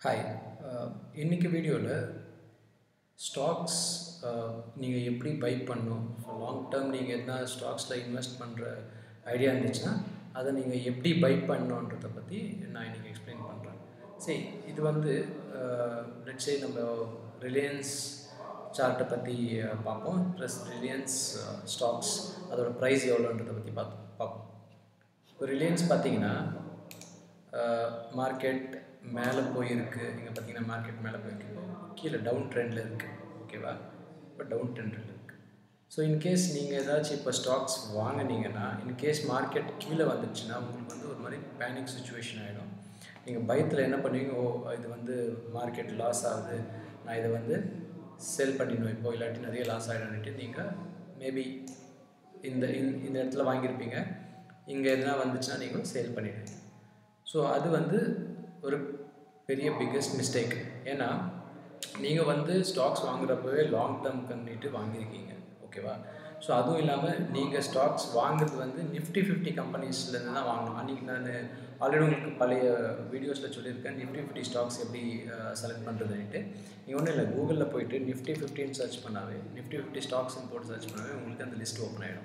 hi இன்னைக்கு வீடியோவில் stocks நீங்கள் எப்படி பை பண்ணணும் லாங் டேர்ம் நீங்கள் எதனா ஸ்டாக்ஸில் இன்வெஸ்ட் பண்ணுற ஐடியா இருந்துச்சுன்னா அதை நீங்கள் எப்படி பை பண்ணணுன்றதை பற்றி நான் இன்றைக்கி எக்ஸ்பிளைன் பண்ணுறேன் சரி இது வந்து லெட்ஸே நம்ம ரிலையன்ஸ் சார்ட்டை பற்றி பார்ப்போம் ப்ளஸ் ரிலையன்ஸ் ஸ்டாக்ஸ் அதோட ப்ரைஸ் எவ்வளோன்றதை பற்றி பார்த்து பார்ப்போம் இப்போ ரிலையன்ஸ் பார்த்தீங்கன்னா மார்க்கெட் மேலே போயிருக்கு இங்கே பார்த்தீங்கன்னா மார்க்கெட் மேலே போயிருக்கு இப்போ கீழே டவுன் ட்ரெண்டில் இருக்குது ஓகேவா இப்போ டவுன் ட்ரெண்டில் இருக்குது ஸோ இன்கேஸ் நீங்கள் ஏதாச்சும் இப்போ ஸ்டாக்ஸ் வாங்கினீங்கன்னா இன்கேஸ் மார்க்கெட் கீழே வந்துடுச்சுன்னா உங்களுக்கு வந்து ஒரு மாதிரி பேனிக் சுச்சுவேஷன் ஆகிடும் நீங்கள் பயத்தில் என்ன பண்ணுவீங்க ஓ இது வந்து மார்க்கெட் லாஸ் ஆகுது நான் இதை வந்து செல் பண்ணிடணும் இப்போ இல்லாட்டி நிறைய லாஸ் ஆகிடும்னுட்டு நீங்கள் மேபி இந்த இந்த இடத்துல வாங்கியிருப்பீங்க இங்கே எதுனா வந்துச்சுன்னா நீங்கள் சேல் பண்ணிடுவீங்க ஸோ அது வந்து ஒரு பெரிய பிக்கஸ்ட் மிஸ்டேக் ஏன்னா நீங்கள் வந்து ஸ்டாக்ஸ் வாங்குறப்பவே லாங் டேர்ம் கண்டிட்டு வாங்கியிருக்கீங்க ஓகேவா ஸோ அதுவும் இல்லாமல் நீங்கள் ஸ்டாக்ஸ் வாங்குறது வந்து நிஃப்டி ஃபிஃப்டி கம்பெனிஸ்லேருந்து தான் வாங்கணும் அன்றைக்கி நான் ஆல்ரெடி உங்களுக்கு பழைய வீடியோஸில் சொல்லியிருக்கேன் நிஃப்டி ஃபிஃப்டி ஸ்டாக்ஸ் எப்படி செலக்ட் பண்ணுறதுன்ட்டு நீங்கள் ஒன்றும் இல்லை கூகுளில் போயிட்டு நிஃப்டி ஃபிஃப்டின்னு சர்ச் பண்ணாவே நிஃப்டி ஃபிஃப்டி ஸ்டாக்ஸ்ன்னு போட்டு சர்ச் பண்ணாவே உங்களுக்கு அந்த லிஸ்ட் ஓப்பன் ஆகிடும்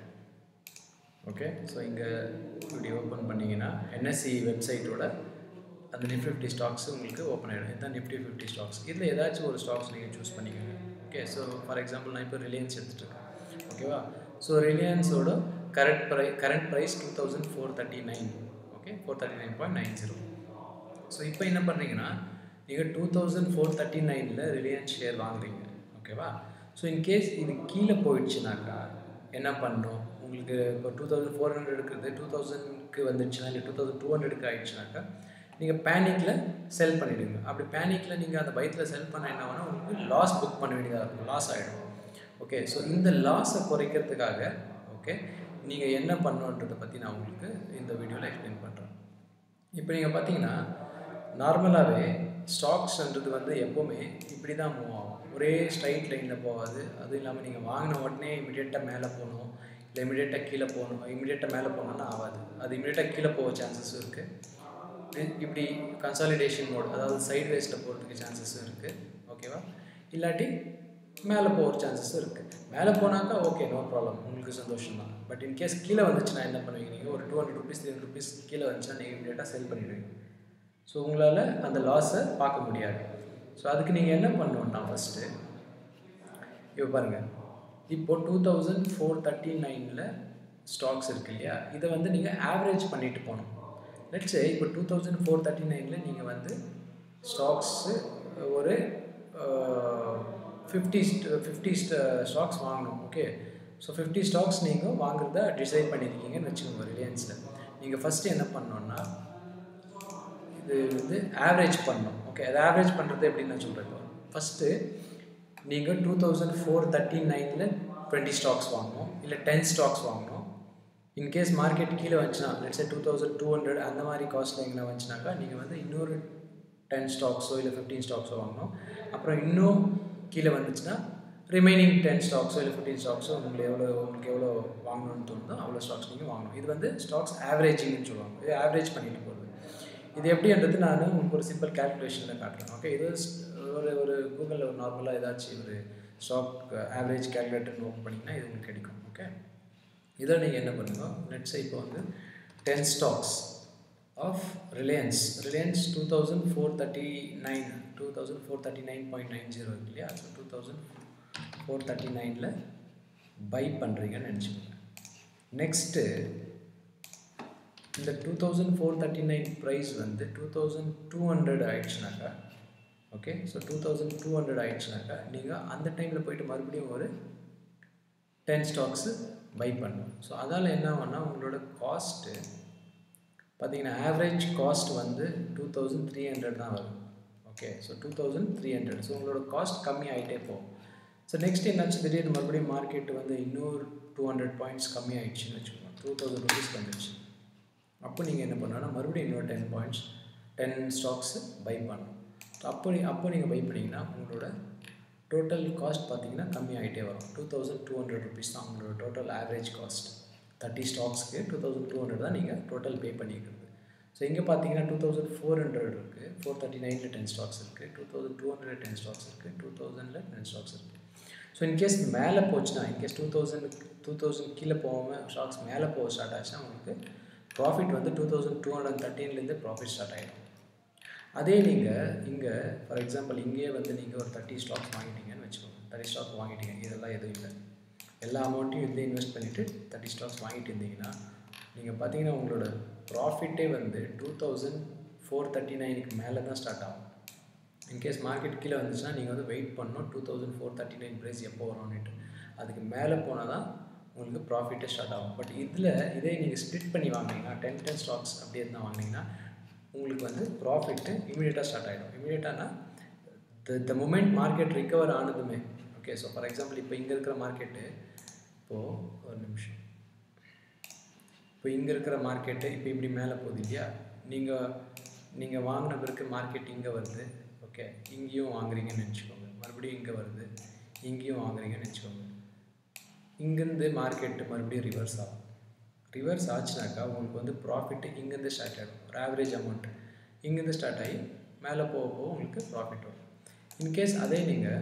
ஓகே ஸோ இங்கே இப்படி ஓப்பன் பண்ணிங்கன்னா என்எஸ்சி வெப்சைட்டோட அந்த நிஃப்டி ஃபிஃப்டி ஸ்டாக்ஸ் உங்களுக்கு ஓப்பன் ஆகிடும் இதுதான் நிஃப்டி ஃபிஃப்டி ஸ்டாக்ஸ் இதில் ஏதாச்சும் ஒரு ஸ்டாக்ஸ் நீங்கள் சூஸ் பண்ணிக்கோங்க ஓகே ஸோ ஃபார் எக்ஸாம்பிள் நான் இப்போ ரிலையன்ஸ் எடுத்துகிட்டு ஓகேவா ஸோ ரிலையன்ஸோட கரண்ட் ப்ரை current price two thousand four thirty nine okay four thirty nine point nine zero so இப்போ என்ன பண்ணுறீங்கன்னா நீங்கள் டூ தௌசண்ட் ஃபோர் தேர்ட்டி நைனில் ரிலையன்ஸ் ஷேர் வாங்குறீங்க ஓகேவா ஸோ இன்கேஸ் இது கீழே போயிடுச்சுனாக்கா என்ன பண்ணுறோம் உங்களுக்கு இப்போ டூ தௌசண்ட் ஃபோர் ஹண்ட்ரட் இருக்கிறது டூ தௌசண்ட்க்கு வந்துடுச்சுன்னா இல்லை டூ தௌசண்ட் டூ ஹண்ட்ரடுக்கு ஆயிடுச்சுனாக்கா நீங்கள் பேனிக்கில் செல் பண்ணிவிடுங்க அப்படி பேனிக்கில் நீங்கள் அந்த பயத்தில் செல் பண்ண என்ன வேணால் உங்களுக்கு லாஸ் புக் பண்ண வேண்டியதாக இருக்கும் லாஸ் ஆகிடும் ஓகே ஸோ இந்த லாஸை குறைக்கிறதுக்காக ஓகே நீங்கள் என்ன பண்ணணுன்றதை பற்றி நான் உங்களுக்கு இந்த வீடியோவில் எக்ஸ்பிளைன் பண்ணுறேன் இப்போ நீங்கள் பார்த்தீங்கன்னா நார்மலாகவே ஸ்டாக்ஸ்ன்றது வந்து எப்போவுமே இப்படி தான் மூவ் ஆகும் ஒரே ஸ்ட்ரைட் லைனில் போகாது அதுவும் இல்லாமல் நீங்கள் வாங்கின உடனே இமிடியேட்டாக மேலே போகணும் இல்லை இமிடியேட்டாக கீழே போகணும் இமிடியேட்டாக மேலே போகணுன்னா ஆகாது அது இமிடியேட்டாக கீழே போக சான்சஸ் இருக்குது இப்படி கன்சாலிடேஷன் மோட் அதாவது சைட் வேஸில் போகிறதுக்கு சான்சஸும் இருக்குது ஓகேவா இல்லாட்டி மேலே போகிற சான்சஸும் இருக்குது மேலே போனாக்கா ஓகே நோ ப்ராப்ளம் உங்களுக்கு சந்தோஷம் தான் பட் இன்கேஸ் கீழே வந்துச்சுன்னா என்ன பண்ணுவீங்க நீங்கள் ஒரு two hundred rupees three hundred rupees கீழே வந்துச்சுன்னா நீங்கள் இமீடியட்டாக செல் பண்ணிடுவீங்க ஸோ உங்களால் அந்த லாஸை பார்க்க முடியாது ஸோ அதுக்கு நீங்கள் என்ன பண்ணணுன்னா ஃபஸ்ட்டு இப்போ பாருங்கள் இப்போது டூ தௌசண்ட் ஃபோர் தேர்ட்டி நைனில் ஸ்டாக்ஸ் இருக்கு இல்லையா இதை வந்து நீங்கள் ஆவரேஜ் பண்ணிட்டு போகணும் லெட்ஸே இப்போ டூ தௌசண்ட் ஃபோர் தேர்ட்டி நைனில் நீங்கள் வந்து ஸ்டாக்ஸு ஒரு ஃபிஃப்டி ஃபிஃப்டி ஸ்டாக்ஸ் வாங்கணும் ஓகே ஸோ ஃபிஃப்டி ஸ்டாக்ஸ் நீங்கள் வாங்குறத டிசைட் பண்ணியிருக்கீங்கன்னு வச்சுக்கோங்க ரிலையன்ஸில் நீங்கள் ஃபஸ்ட்டு என்ன பண்ணோன்னா இது வந்து ஆவரேஜ் பண்ணணும் ஓகே அது ஆவரேஜ் பண்ணுறது எப்படின்னு நான் சொல்கிறேன் இப்போ ஃபஸ்ட்டு நீங்கள் டூ தௌசண்ட் ஃபோர் தேர்ட்டி நைனில் டுவெண்ட்டி ஸ்டாக்ஸ் வாங்கணும் இல்லை டென் ஸ்டாக்ஸ் வாங்கணும் இன்கேஸ் மார்க்கெட் கீழே வந்துச்சுன்னா let's say two thousand two hundred அந்த மாதிரி காஸ்ட்டில் எங்கே வந்துச்சுனாக்கா நீங்கள் வந்து இன்னொரு டென் ஸ்டாக்ஸோ இல்லை ஃபிஃப்டீன் ஸ்டாக்ஸோ வாங்கணும் அப்புறம் இன்னும் கீழே வந்துச்சுன்னா ரிமைனிங் டென் ஸ்டாக்ஸோ இல்லை ஃபிஃப்டீன் ஸ்டாக்ஸோ உங்களுக்கு எவ்வளோ உங்களுக்கு எவ்வளோ வாங்கணும்னு தோணுதோ அவ்வளோ ஸ்டாக்ஸ் நீங்கள் வாங்கணும் இது வந்து ஸ்டாக்ஸ் ஆவரேஜிங்னு சொல்லுவாங்க இது ஆவரேஜ் பண்ணிட்டு போகிறது இது எப்படின்றது நான் உங்களுக்கு ஒரு சிம்பிள் கேல்குலேஷனில் காட்டுறேன் ஓகே இது ஒரு ஒரு கூகுளில் ஒரு நார்மலாக ஏதாச்சும் ஒரு ஸ்டாக் ஆவரேஜ் கேல்குலேட்டர்னு ஓப்பன் பண்ணிங்கன்னா இது உங்களுக்கு கிடைக்கும் ஓகே இதில் நீங்கள் என்ன பண்ணுங்க லெட்ஸை இப்போ வந்து ten stocks of Reliance Reliance two thousand four thirty nine two thousand four thirty nine point nine zero இருக்கு இல்லையா so two thousand four thirty நைனில் பை பண்ணுறீங்கன்னு நினச்சிக்கோங்க நெக்ஸ்ட்டு இந்த two thousand four thirty nine price வந்து two thousand two hundred ஆயிடுச்சுனாக்கா okay so two thousand two hundred ஆயிடுச்சுனாக்கா நீங்கள் அந்த டைமில் போயிட்டு மறுபடியும் ஒரு டென் ஸ்டாக்ஸு பை பண்ணணும் ஸோ அதால் என்ன ஆகும்னா உங்களோட காஸ்ட்டு பார்த்தீங்கன்னா ஆவரேஜ் காஸ்ட் வந்து டூ தௌசண்ட் த்ரீ ஹண்ட்ரட் தான் வரும் okay so two thousand three hundred so உங்களோட காஸ்ட் கம்மி ஆகிட்டே போகும் ஸோ நெக்ஸ்ட் என்னாச்சு திடீர்னு மறுபடியும் மார்க்கெட் வந்து இன்னொரு டூ ஹண்ட்ரட் பாயிண்ட்ஸ் கம்மி ஆகிடுச்சின்னு வச்சுக்கோங்க டூ தௌசண்ட் ருபீஸ் வந்துடுச்சு அப்போ நீங்கள் என்ன பண்ணணும்னா மறுபடியும் இன்னொரு ten points ten stocks buy பண்ணணும் ஸோ அப்போ அப்போ நீங்கள் பை பண்ணிங்கன்னா உங்களோட டோட்டல் காஸ்ட் பார்த்தீங்கன்னா கம்மி ஆகிட்டே வரும் two thousand two hundred rupees தான் உங்களோட டோட்டல் ஆவரேஜ் காஸ்ட் தேர்ட்டி ஸ்டாக்ஸ்க்கு டூ தௌசண்ட் டூ ஹண்ட்ரட் தான் நீங்கள் டோட்டல் பே பண்ணிக்கிறது ஸோ இங்கே பார்த்தீங்கன்னா டூ தௌசண்ட் ஃபோர் ஹண்ட்ரட் இருக்குது ஃபோர் தேர்ட்டி நைனில் டென் ஸ்டாக்ஸ் இருக்குது two thousand two hundred ten stocks இருக்குது டூ தௌசண்டில் டென் ஸ்டாக்ஸ் இருக்குது ஸோ இன்கேஸ் மேலே போச்சுன்னா in case two thousand two thousand கீழே போகாமல் ஸ்டாக்ஸ் மேலே போக ஸ்டார்ட் ஆச்சுன்னா உங்களுக்கு ப்ராஃபிட் வந்து டூ தௌசண்ட் டூ ஹண்ட்ரட் தேர்ட்டீன்லேருந்து ப்ராஃபிட் ஸ்டார்ட் ஆகிடும் அதே நீங்கள் இங்கே ஃபார் எக்ஸாம்பிள் இங்கேயே வந்து நீங்கள் ஒரு தேர்ட்டி ஸ்டாக்ஸ் வாங்கிட்டீங்கன்னு வச்சுக்கோங்க தேர்ட்டி ஸ்டாக் வாங்கிட்டீங்க இதெல்லாம் எதுவும் இல்லை எல்லா அமௌண்ட்டையும் இதில் இன்வெஸ்ட் பண்ணிவிட்டு தேர்ட்டி ஸ்டாக்ஸ் வாங்கிட்டு இருந்தீங்கன்னா நீங்கள் பார்த்தீங்கன்னா உங்களோட ப்ராஃபிட்டே வந்து டூ தௌசண்ட் ஃபோர் தேர்ட்டி நைனுக்கு மேலே தான் ஸ்டார்ட் ஆகும் இன்கேஸ் மார்க்கெட் கீழே வந்துச்சுன்னா நீங்கள் வந்து வெயிட் பண்ணணும் two thousand four thirty nine price எப்போ வரும்னுட்டு அதுக்கு மேலே போனால் தான் உங்களுக்கு ப்ராஃபிட்டே ஸ்டார்ட் ஆகும் பட் இதில் இதே நீங்கள் ஸ்ப்ளிட் பண்ணி வாங்கினீங்கன்னா டென் டென் ஸ்டாக்ஸ் அப்படியே தான் வாங்கினீங்கன்னா உங்களுக்கு வந்து ப்ராஃபிட்டு இமீடியட்டாக ஸ்டார்ட் ஆகிடும் இமீடியட்டானா the the moment market recover ஆனதுமே ஓகே ஸோ ஃபார் எக்ஸாம்பிள் இப்போ இங்கே இருக்கிற மார்க்கெட்டு இப்போது ஒரு நிமிஷம் இப்போ இங்கே இருக்கிற மார்க்கெட்டு இப்போ இப்படி மேலே போகுது இல்லையா நீங்கள் நீங்கள் வாங்கின பிறகு மார்க்கெட் இங்கே வருது ஓகே இங்கேயும் வாங்குறீங்கன்னு நினச்சிக்கோங்க மறுபடியும் இங்கே வருது இங்கேயும் வாங்குறீங்கன்னு நினச்சிக்கோங்க இங்கேருந்து மார்க்கெட்டு மறுபடியும் ரிவர்ஸ் ஆகும் ரிவர்ஸ் ஆச்சுனாக்கா உங்களுக்கு வந்து ப்ராஃபிட்டு இங்கேருந்து ஸ்டார்ட் ஆகிடும் ஒரு ஆவரேஜ் அமௌண்ட் இங்கேருந்து ஸ்டார்ட் ஆகி மேலே போக போக உங்களுக்கு ப்ராஃபிட் வரும் இன்கேஸ் அதே நீங்கள்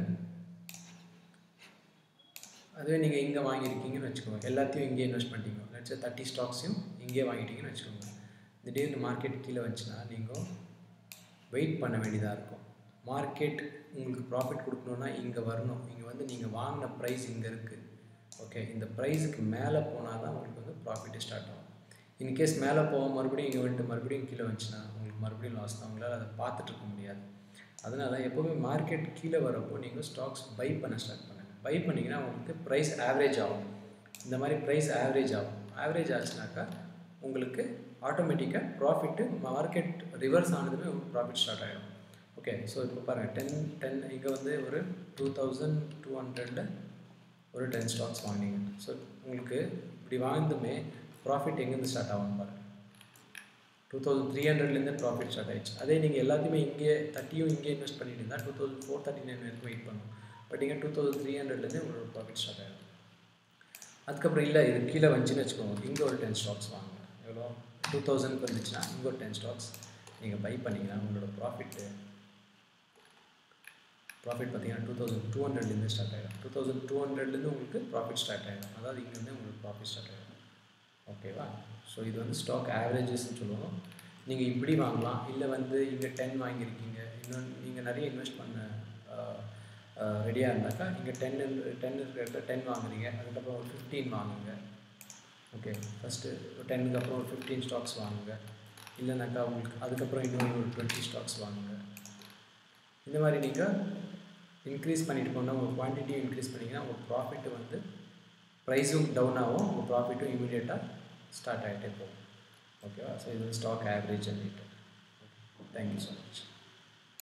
அதுவே நீங்கள் இங்கே வாங்கியிருக்கீங்கன்னு வச்சுக்கோங்க எல்லாத்தையும் இங்கே இன்வெஸ்ட் பண்ணிட்டீங்க லட்சம் தேர்ட்டி ஸ்டாக்ஸையும் இங்கே வாங்கிட்டீங்கன்னு வச்சுக்கோங்க திடீர்னு மார்க்கெட் கீழே வந்துச்சுன்னா நீங்கள் வெயிட் பண்ண வேண்டியதாக இருக்கும் மார்க்கெட் உங்களுக்கு ப்ராஃபிட் கொடுக்கணுன்னா இங்கே வரணும் இங்கே வந்து நீங்கள் வாங்கின ப்ரைஸ் இங்கே இருக்குது ஓகே இந்த ப்ரைஸுக்கு மேலே போனால் தான் உங்களுக்கு வந்து ப்ராஃபிட்டே ஸ்டார்ட் ஆகும் இன்கேஸ் மேலே போக மறுபடியும் இங்கே வந்துட்டு மறுபடியும் கீழே வந்துச்சுன்னா உங்களுக்கு மறுபடியும் லாஸ் தான் உங்களால் அதை பார்த்துட்டு இருக்க முடியாது அதனால் எப்போவுமே மார்க்கெட் கீழே வரப்போ நீங்கள் ஸ்டாக்ஸ் பை பண்ண ஸ்டார்ட் பண்ணுங்கள் பை பண்ணிங்கன்னா உங்களுக்கு ப்ரைஸ் ஆவரேஜ் ஆகும் இந்த மாதிரி ப்ரைஸ் ஆவரேஜ் ஆகும் ஆவரேஜ் ஆச்சுனாக்கா உங்களுக்கு ஆட்டோமேட்டிக்காக ப்ராஃபிட்டு மார்க்கெட் ரிவர்ஸ் ஆனதுமே உங்களுக்கு ப்ராஃபிட் ஸ்டார்ட் ஆகிடும் ஓகே ஸோ இப்போ பாருங்கள் டென் டென் இங்கே வந்து ஒரு டூ தௌசண்ட் டூ ஹண்ட்ரடில் ஒரு டென் ஸ்டாக்ஸ் வாங்கினீங்க ஸோ உங்களுக்கு இப்படி வாங்கினதுமே ப்ராஃபிட் எங்கேருந்து ஸ்டார்ட் ஆகும் பாருங்கள் டூ தௌசண்ட் த்ரீ ஹண்ட்ரட்லேருந்து ப்ராஃபிட் ஸ்டார்ட் ஆயிடுச்சு அதே நீங்கள் எல்லாத்தையுமே இங்கே தேர்ட்டியும் இங்கே இன்வெஸ்ட் பண்ணிட்டு இருந்தால் two thousand four thirty nine வரைக்கும் வெயிட் பண்ணணும் பட் இங்கே டூ தௌசண்ட் த்ரீ ஹண்ட்ரட்லேருந்து உங்களோட ப்ராஃபிட் ஸ்டார்ட் ஆகிடும் அதுக்கப்புறம் இல்லை இது கீழே வந்துச்சுன்னு வச்சுக்கோங்க இங்கே ஒரு டென் ஸ்டாக்ஸ் வாங்க எவ்வளோ டூ தௌசண்ட்க்கு வந்துச்சுன்னா இங்கே ஒரு டென் ஸ்டாக்ஸ் நீங்கள் பை பண்ணிங்கன்னா உங்களோட ப்ராஃபிட்டு ப்ராஃபிட் பார்த்தீங்கன்னா டூ தௌசண்ட் டூ ஹண்ட்ரட்லேருந்து ஸ்டார்ட் ஆகிடும் டூ தௌசண்ட் டூ ஹண்ட்ரட்லேருந்து உங்களுக்கு ப்ராஃபிட் ஸ்டார்ட் ஆகிடும் அதாவது இங்கேருந்து உங்களுக்கு ப்ராஃபிட் ஸ்டார்ட் ஆகிடும் ஓகேவா ஸோ இது வந்து ஸ்டாக் ஆவரேஜஸ்ன்னு சொல்லுவோம் நீங்கள் இப்படி வாங்கலாம் இல்லை வந்து இங்கே டென் வாங்கியிருக்கீங்க இன்னும் நீங்கள் நிறைய இன்வெஸ்ட் பண்ண ரெடியாக இருந்தாக்கா இங்கே டென் டென் இருக்கிற டென் வாங்குறீங்க அதுக்கப்புறம் ஒரு ஃபிஃப்டீன் வாங்குங்க ஓகே ஃபஸ்ட்டு டென்னுக்கு அப்புறம் ஒரு ஃபிஃப்டீன் ஸ்டாக்ஸ் வாங்குங்க இல்லைனாக்கா உங்களுக்கு அதுக்கப்புறம் இன்னொரு ஒரு டுவெண்ட்டி ஸ்டாக்ஸ் வாங்குங்க இந்த மாதிரி நீங்கள் இன்க்ரீஸ் பண்ணிட்டு போனால் உங்கள் குவான்டிட்டியும் இன்க்ரீஸ் பண்ணிங்கன்னா உங்கள் ப்ராஃபிட்டு வந்து ப்ரைஸும் டவுன் ஆகும் உங்கள் ப்ராஃபிட்டும் இமீடியட்டாக ஸ்டார்ட் ஆகிட்டே போகும் ஓகேவா ஸோ இது ஸ்டாக் ஆவரேஜ் அப்படின்ட்டு தேங்க்யூ ஸோ மச்